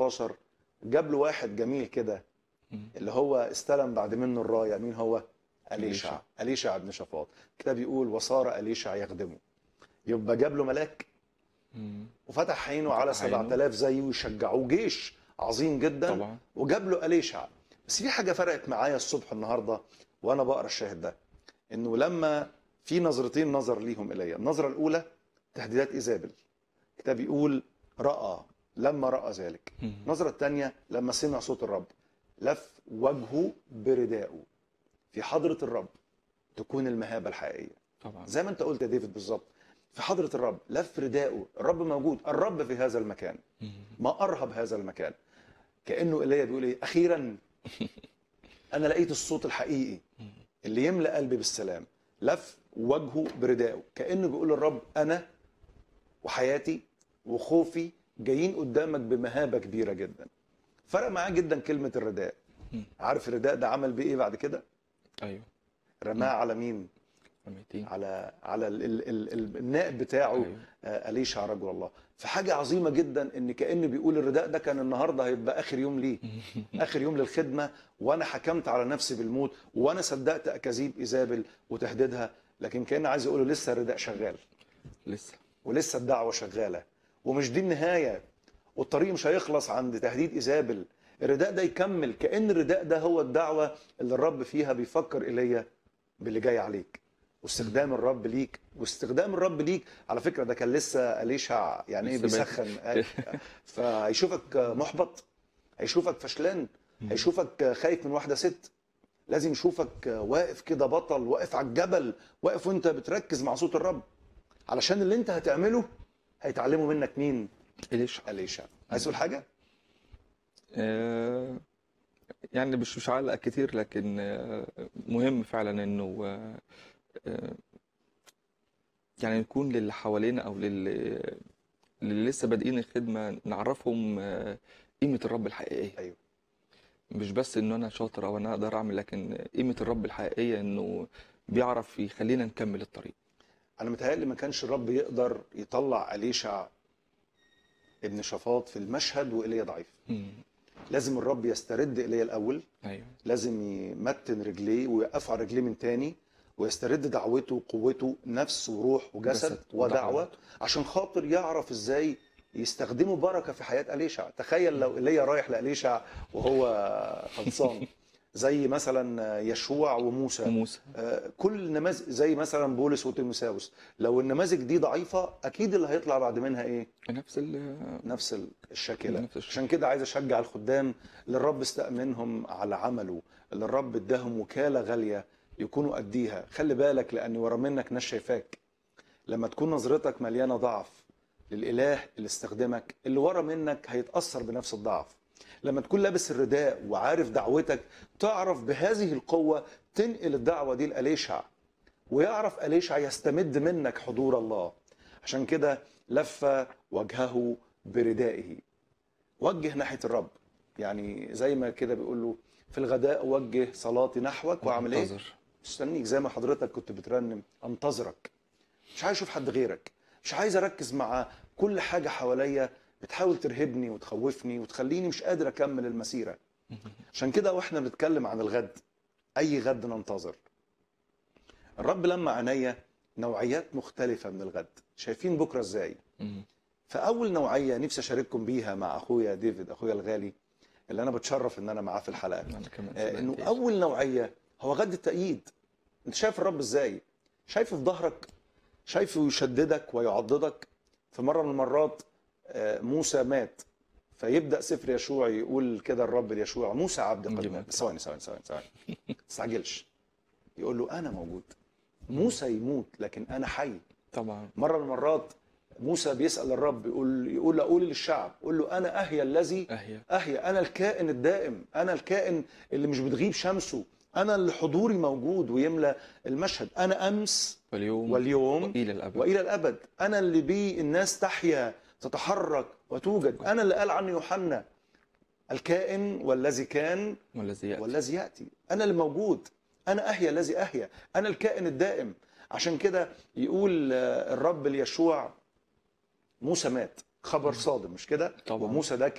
19 جاب له واحد جميل كده مم. اللي هو استلم بعد منه الرايه مين هو؟ اليشع أليشع. اليشع بن شفاط الكتاب يقول وصار اليشع يخدمه يبقى جاب له ملاك مم. وفتح عينه على فتح عينه. 7000 زيه ويشجعوه جيش عظيم جدا طبعا وجاب له اليشع بس في حاجه فرقت معايا الصبح النهارده وانا بقرا الشاهد ده انه لما في نظرتين نظر ليهم الي النظره الاولى تهديدات ايزابل الكتاب يقول راى لما راى ذلك مم. النظره الثانيه لما سمع صوت الرب لف وجهه بردائه في حضره الرب تكون المهابه الحقيقيه طبعا زي ما انت قلت يا ديفيد بالظبط في حضره الرب لف ردائه الرب موجود الرب في هذا المكان مم. ما ارهب هذا المكان كانه ايليا بيقول ايه اخيرا انا لقيت الصوت الحقيقي اللي يملا قلبي بالسلام لف وجهه بردائه كانه بيقول للرب انا وحياتي وخوفي جايين قدامك بمهابه كبيره جدا فرق معاه جدا كلمه الرداء مم. عارف الرداء ده عمل بيه ايه بعد كده ايوه رماه على مين رميتين على على ال ال ال ال النائب بتاعه أيوة. آه، أليشع رجل الله فحاجة عظيمة جدا ان كأن بيقول الرداء ده كان النهاردة هيبقى آخر يوم ليه آخر يوم للخدمة وأنا حكمت على نفسي بالموت وأنا صدقت أكاذيب إيزابل وتهديدها لكن كأن عايز يقوله لسه الرداء شغال لسه ولسه الدعوة شغالة ومش دي النهاية والطريق مش هيخلص عند تهديد إيزابل الرداء ده يكمل كأن الرداء ده هو الدعوة اللي الرب فيها بيفكر إليا باللي جاي عليك واستخدام الرب ليك واستخدام الرب ليك على فكرة ده كان لسه أليشع يعني ايه لسه بادئ. بيسخن فهيشوفك محبط هيشوفك فشلان هيشوفك خايف من واحدة ست لازم يشوفك واقف كده بطل واقف على الجبل واقف وانت بتركز مع صوت الرب علشان اللي انت هتعمله هيتعلموا منك مين ليش أليشع عايز تقول حاجة آه، يعني مش مش هعلق كتير لكن آه، مهم فعلا انه آه، آه، يعني نكون للي حوالينا او للي اللي لسه بادئين الخدمه نعرفهم آه، قيمه الرب الحقيقيه ايوه مش بس انه انا شاطر او انا اقدر اعمل لكن قيمه الرب الحقيقيه انه بيعرف يخلينا نكمل الطريق انا متهيألي ما كانش الرب يقدر يطلع أليشع ابن شفاط في المشهد وإيليا ضعيف مم. لازم الرب يسترد إيليا الأول ايوه لازم يمتن رجليه ويقف على رجليه من تاني ويسترد دعوته وقوته نفس وروح وجسد جسد ودعوة ودعوة. عشان خاطر يعرف ازاي يستخدموا بركة في حياة أليشع تخيل لو إيليا رايح لأليشع وهو خلصان زي مثلا يشوع وموسى وموسى آه، كل نماذج زي مثلا بولس وتيموساوس لو النماذج دي ضعيفة أكيد اللي هيطلع بعد منها إيه نفس ال نفس الشاكلة نفس الشكل. عشان كده عايز اشجع الخدام اللي الرب استأمنهم على عمله اللي الرب اداهم وكالة غالية يكونوا قديها خلي بالك لان ورا منك ناس شايفاك لما تكون نظرتك مليانة ضعف للإله اللي استخدمك اللي ورا منك هيتأثر بنفس الضعف لما تكون لابس الرداء وعارف دعوتك تعرف بهذه القوة تنقل الدعوة دي لأليشع ويعرف أليشع يستمد منك حضور الله عشان كده لف وجهه بردائه وجه ناحية الرب يعني زي ما كده بيقول له في الغداء وجه صلاتي نحوك واعمل ايه منتظر. مستنيك زي ما حضرتك كنت بترنم انتظرك مش عايز اشوف حد غيرك مش عايز اركز مع كل حاجة حواليا بتحاول ترهبني وتخوفني وتخليني مش قادر اكمل المسيرة عشان كده واحنا بنتكلم عن الغد اي غد ننتظر الرب لما عينيا نوعيات مختلفة من الغد شايفين بكرة ازاي مم. فاول نوعيه نفسي اشارككم بيها مع اخويا ديفيد اخويا الغالي اللي انا بتشرف ان انا معاه في الحلقه انا كمان آه، انه صدقت. اول نوعيه هو غد التأييد انت شايف الرب ازاي شايفه في ظهرك شايفه يشددك ويعضدك في مره من المرات آه، موسى مات فيبدا سفر يشوع يقول كده الرب ليشوع موسى عبد قد جميل. مات بس ثواني ثواني ثواني ثواني ما تستعجلش يقول له انا موجود موسى يموت لكن انا حي طبعا مره من المرات موسى بيسال الرب يقول يقول اقول للشعب قول له انا اهيا الذي اهيا اهيا انا الكائن الدائم انا الكائن اللي مش بتغيب شمسه انا اللي حضوري موجود ويملى المشهد انا امس واليوم واليوم والى الابد والى الابد انا اللي بيه الناس تحيا تتحرك وتوجد انا اللي قال عنه يوحنا الكائن والذي كان والذي ياتي والذي ياتي انا اللي موجود انا احيا الذي احيا انا الكائن الدائم عشان كده يقول آه، الرب ليشوع موسى مات خبر صادم مش كده طبعا. وموسى ده